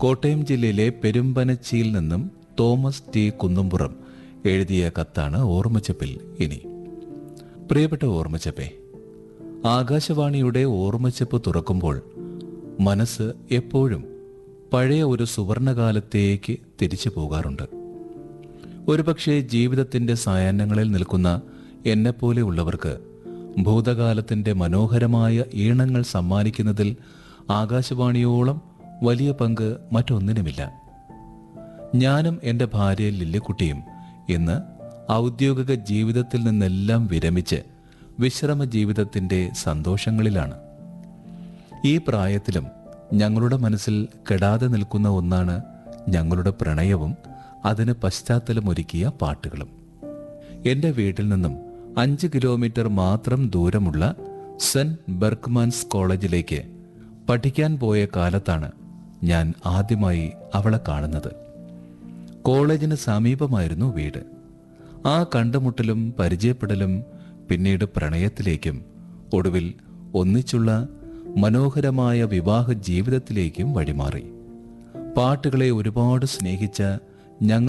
കോട്ടയം ജില്ലയിലെ പെരുമ്പനച്ചിയിൽ നിന്നും Thomas T Kunnumpuram എഴുതിയ കത്താണ് ഓർമ്മച്ചപ്പിൽ ഇനി പ്രിയപ്പെട്ട ഓർമ്മച്ചപ്പേ ആകാശവാണിയുടെ ഓർമ്മച്ചപ്പ് തുറക്കുമ്പോൾ മനസ്സ് എപ്പോഴും പഴയ ഒരു സുവർണകാലത്തേക്ക് തിരിച്ചു പോകാറുണ്ട് ഒരുപക്ഷെ ജീവിതത്തിന്റെ സായാഹ്നങ്ങളിൽ നിൽക്കുന്ന എന്നെപ്പോലെയുള്ളവർക്ക് ഭൂതകാലത്തിന്റെ മനോഹരമായ ഈണങ്ങൾ സമ്മാനിക്കുന്നതിൽ ആകാശവാണിയോളം വലിയ പങ്ക് മറ്റൊന്നിനുമില്ല ഞാനും എൻ്റെ ഭാര്യ ലില്ലിക്കുട്ടിയും ഇന്ന് ഔദ്യോഗിക ജീവിതത്തിൽ നിന്നെല്ലാം വിരമിച്ച് വിശ്രമ ജീവിതത്തിന്റെ സന്തോഷങ്ങളിലാണ് ഈ പ്രായത്തിലും ഞങ്ങളുടെ മനസ്സിൽ കെടാതെ നിൽക്കുന്ന ഒന്നാണ് ഞങ്ങളുടെ പ്രണയവും അതിന് പശ്ചാത്തലമൊരുക്കിയ പാട്ടുകളും എൻ്റെ വീട്ടിൽ നിന്നും അഞ്ച് കിലോമീറ്റർ മാത്രം ദൂരമുള്ള സെന്റ് ബെർക്ക്മാൻസ് കോളേജിലേക്ക് പഠിക്കാൻ പോയ കാലത്താണ് ഞാൻ ആദ്യമായി അവളെ കാണുന്നത് കോളേജിന് സമീപമായിരുന്നു വീട് ആ കണ്ടുമുട്ടലും പരിചയപ്പെടലും പിന്നീട് പ്രണയത്തിലേക്കും ഒടുവിൽ ഒന്നിച്ചുള്ള മനോഹരമായ വിവാഹ ജീവിതത്തിലേക്കും വഴിമാറി പാട്ടുകളെ ഒരുപാട് സ്നേഹിച്ച ഞങ്ങൾ